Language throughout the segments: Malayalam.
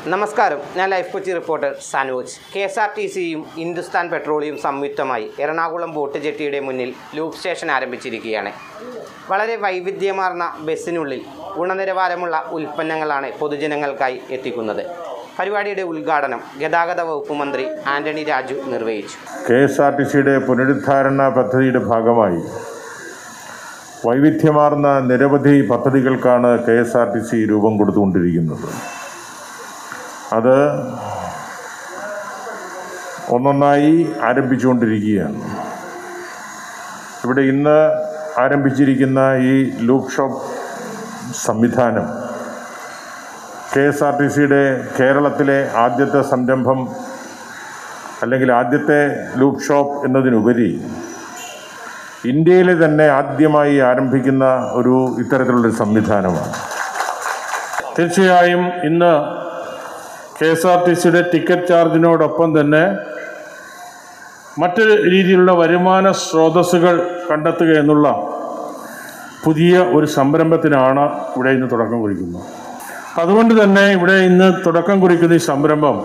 നമസ്കാരം ഞാൻ life Kochi reporter Sanoj K S R T സിയും ഹിന്ദുസ്ഥാൻ പെട്രോളിയം സംയുക്തമായി എറണാകുളം ബോട്ട് ജെട്ടിയുടെ മുന്നിൽ ലൂപ്പ് സ്റ്റേഷൻ ആരംഭിച്ചിരിക്കുകയാണ് വളരെ വൈവിധ്യമാർന്ന ബസ്സിനുള്ളിൽ ഗുണനിലവാരമുള്ള ഉൽപ്പന്നങ്ങളാണ് പൊതുജനങ്ങൾക്കായി എത്തിക്കുന്നത് പരിപാടിയുടെ ഉദ്ഘാടനം ഗതാഗത വകുപ്പ് മന്ത്രി ആന്റണി രാജു നിർവഹിച്ചു കെ എസ് ആർ ടി സിയുടെ പുനരുദ്ധാരണ പദ്ധതിയുടെ ഭാഗമായി വൈവിധ്യമാർന്ന നിരവധി പദ്ധതികൾക്കാണ് K S R T C രൂപം കൊടുത്തുകൊണ്ടിരിക്കുന്നത് അത് ഒന്നൊന്നായി ആരംഭിച്ചുകൊണ്ടിരിക്കുകയാണ് ഇവിടെ ഇന്ന് ആരംഭിച്ചിരിക്കുന്ന ഈ ലൂപ്പ് ഷോപ്പ് സംവിധാനം കെ എസ് ആർ ടി സിയുടെ കേരളത്തിലെ ആദ്യത്തെ സംരംഭം അല്ലെങ്കിൽ ആദ്യത്തെ ലൂപ്പ് ഷോപ്പ് എന്നതിനുപരി ഇന്ത്യയിലെ തന്നെ ആദ്യമായി ആരംഭിക്കുന്ന ഒരു ഇത്തരത്തിലുള്ളൊരു സംവിധാനമാണ് തീർച്ചയായും ഇന്ന് കെ എസ് ആർ ടി സിയുടെ ടിക്കറ്റ് ചാർജിനോടൊപ്പം തന്നെ മറ്റ് രീതിയിലുള്ള വരുമാന സ്രോതസ്സുകൾ കണ്ടെത്തുക എന്നുള്ള പുതിയ ഒരു സംരംഭത്തിനാണ് ഇവിടെ ഇന്ന് തുടക്കം കുറിക്കുന്നത് അതുകൊണ്ട് തന്നെ ഇവിടെ ഇന്ന് തുടക്കം കുറിക്കുന്ന ഈ സംരംഭം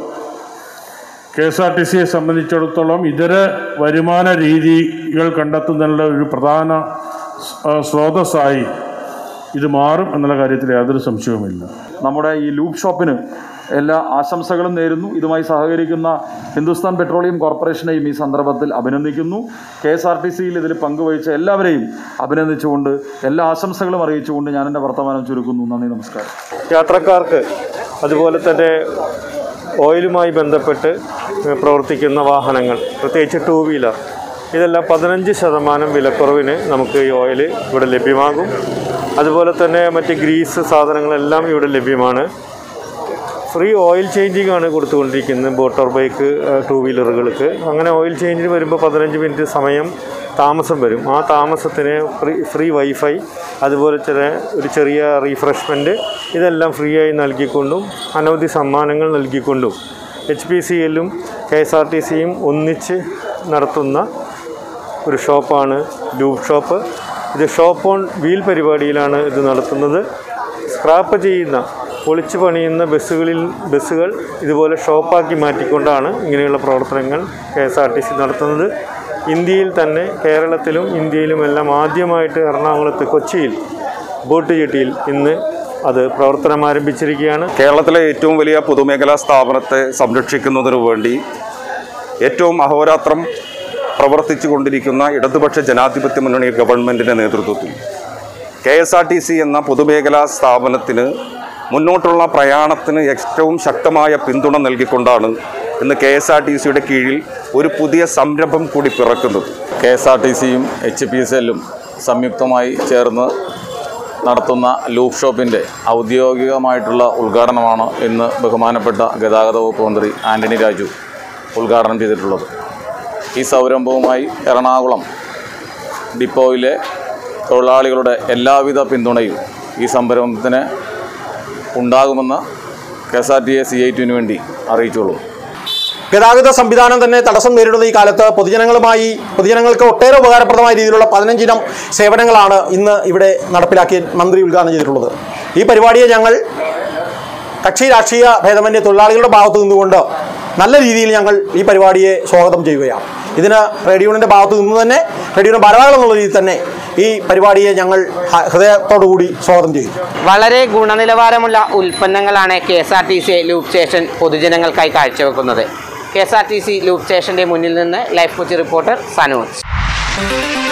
കെ എസ് ആർ ടി സിയെ സംബന്ധിച്ചിടത്തോളം ഇതര വരുമാന രീതികൾ കണ്ടെത്തുന്നതിനുള്ള ഒരു പ്രധാന ആ, സ്രോതസ്സായി ഇത് മാറും എന്നുള്ള കാര്യത്തിൽ യാതൊരു സംശയവുമില്ല നമ്മുടെ ഈ ലൂപ്പ് ഷോപ്പിന് എല്ലാ ആശംസകളും നേരുന്നു ഇതുമായി സഹകരിക്കുന്ന ഹിന്ദുസ്ഥാൻ പെട്രോളിയം കോർപ്പറേഷനെയും ഈ സന്ദർഭത്തിൽ അഭിനന്ദിക്കുന്നു കെ എസ് ആർ ടി സിയിൽ ഇതിൽ പങ്കുവഹിച്ച എല്ലാവരെയും അഭിനന്ദിച്ചുകൊണ്ട് എല്ലാ ആശംസകളും അറിയിച്ചുകൊണ്ട് ഞാൻ എൻ്റെ വർത്തമാനം ചുരുക്കുന്നു നന്ദി നമസ്കാരം യാത്രക്കാർക്ക് അതുപോലെ തന്നെ ഓയിലുമായി ബന്ധപ്പെട്ട് പ്രവർത്തിക്കുന്ന വാഹനങ്ങൾ പ്രത്യേകിച്ച് ടൂ വീലർ ഇതെല്ലാം പതിനഞ്ച് ശതമാനം വിലക്കുറവിന് നമുക്ക് ഈ ഓയിൽ ഇവിടെ ലഭ്യമാകും അതുപോലെ തന്നെ മറ്റ് ഗ്രീസ് സാധനങ്ങളെല്ലാം ഇവിടെ ലഭ്യമാണ് ഫ്രീ ഓയിൽ ചേഞ്ചിങ് ആണ് കൊടുത്തുകൊണ്ടിരിക്കുന്നത് മോട്ടോർ ബൈക്ക് ടൂ വീലറുകൾക്ക് അങ്ങനെ ഓയിൽ ചേഞ്ചിന് വരുമ്പോൾ പതിനഞ്ച് മിനിറ്റ് സമയം താമസം വരും ആ താമസത്തിന് ഫ്രീ ഫ്രീ വൈഫൈ അതുപോലെ തന്നെ ഒരു ചെറിയ റീഫ്രഷ്മെൻറ്റ് ഇതെല്ലാം ഫ്രീ ആയി നൽകിക്കൊണ്ടും അനവധി സമ്മാനങ്ങൾ നൽകിക്കൊണ്ടും എച്ച് പി സി എല്ലും കെ എസ് ആർ ടി സിയും ഒന്നിച്ച് നടത്തുന്ന ഒരു ഷോപ്പാണ് ലൂബ് ഷോപ്പ് ഇത് ഷോപ്പ് ഓൺ വീൽ പരിപാടിയിലാണ് ഇത് നടത്തുന്നത് സ്ക്രാപ്പ് ചെയ്യുന്ന പൊളിച്ചു പണിയുന്ന ബസ്സുകളിൽ ബസ്സുകൾ ഇതുപോലെ ഷോപ്പാക്കി മാറ്റിക്കൊണ്ടാണ് ഇങ്ങനെയുള്ള പ്രവർത്തനങ്ങൾ K S R T C നടത്തുന്നത് ഇന്ത്യയിൽ തന്നെ കേരളത്തിലും ഇന്ത്യയിലുമെല്ലാം ആദ്യമായിട്ട് എറണാകുളത്ത് കൊച്ചിയിൽ ബോട്ട് ജെട്ടിയിൽ ഇന്ന് അത് പ്രവർത്തനം ആരംഭിച്ചിരിക്കുകയാണ് കേരളത്തിലെ ഏറ്റവും വലിയ പൊതുമേഖലാ സ്ഥാപനത്തെ സംരക്ഷിക്കുന്നതിനു വേണ്ടി ഏറ്റവും അഹോരാത്രം പ്രവർത്തിച്ചു കൊണ്ടിരിക്കുന്ന ഇടതുപക്ഷ ജനാധിപത്യ മുന്നണി ഗവൺമെൻറ്റിൻ്റെ നേതൃത്വത്തിൽ K S R T C എന്ന പൊതുമേഖലാ സ്ഥാപനത്തിന് മുന്നോട്ടുള്ള പ്രയാണത്തിന് ഏറ്റവും ശക്തമായ പിന്തുണ നൽകിക്കൊണ്ടാണ് ഇന്ന് കെ എസ് ആർ ടി സിയുടെ കീഴിൽ ഒരു പുതിയ സംരംഭം കൂടി പിറക്കുന്നത് കെ എസ് ആർ ടി സിയും എച്ച് പി എസ് എല്ലും സംയുക്തമായി ചേർന്ന് നടത്തുന്ന ലൂപ്പ് ഷോപ്പിൻ്റെ ഔദ്യോഗികമായിട്ടുള്ള ഉദ്ഘാടനമാണ് ഇന്ന് ബഹുമാനപ്പെട്ട ഗതാഗത വകുപ്പ് മന്ത്രി ആൻ്റണി രാജു ഉദ്ഘാടനം ചെയ്തിട്ടുള്ളത് ഈ സംരംഭവുമായി എറണാകുളം ഡിപ്പോയിലെ തൊഴിലാളികളുടെ എല്ലാവിധ പിന്തുണയും ഈ സംരംഭത്തിന് ഉണ്ടാകുമെന്ന് K S R T A C I ടിന് വേണ്ടി അറിയിച്ചുള്ളൂ ഗതാഗത സംവിധാനം തന്നെ തടസ്സം നേരിടുന്ന ഈ കാലത്ത് പൊതുജനങ്ങളുമായി പൊതുജനങ്ങൾക്ക് ഒട്ടേറെ ഉപകാരപ്രദമായ രീതിയിലുള്ള പതിനഞ്ചിനം സേവനങ്ങളാണ് ഇന്ന് ഇവിടെ നടപ്പിലാക്കി മന്ത്രി ഉദ്ഘാടനം ചെയ്തിട്ടുള്ളത് ഈ പരിപാടിയെ ഞങ്ങൾ കക്ഷി രാഷ്ട്രീയ ഭേദമന്യേ തൊഴിലാളികളുടെ ഭാഗത്തു നിന്നുകൊണ്ട് നല്ല രീതിയിൽ ഞങ്ങൾ ഈ പരിപാടിയെ സ്വാഗതം ചെയ്യുകയാണ് ഇതിന് ട്രേഡ് യൂണിയൻ്റെ ഭാഗത്തു നിന്ന് തന്നെ ട്രേഡ് യൂണിയൻ ഭാരവാഹികൾ എന്നുള്ള രീതിയിൽ തന്നെ ഈ പരിപാടിയെ ഞങ്ങൾ ഹ- ഹൃദയത്തോടു കൂടി സ്വാഗതം ചെയ്യുന്നു വളരെ ഗുണനിലവാരമുള്ള ഉൽപ്പന്നങ്ങളാണ് K S R T C lube station പൊതുജനങ്ങൾക്കായി കാഴ്ചവെക്കുന്നത് K S R T C lube സ്റ്റേഷൻ്റെ മുന്നിൽ നിന്ന് ലൈഫ് കൊച്ചി റിപ്പോർട്ടർ സനോജ്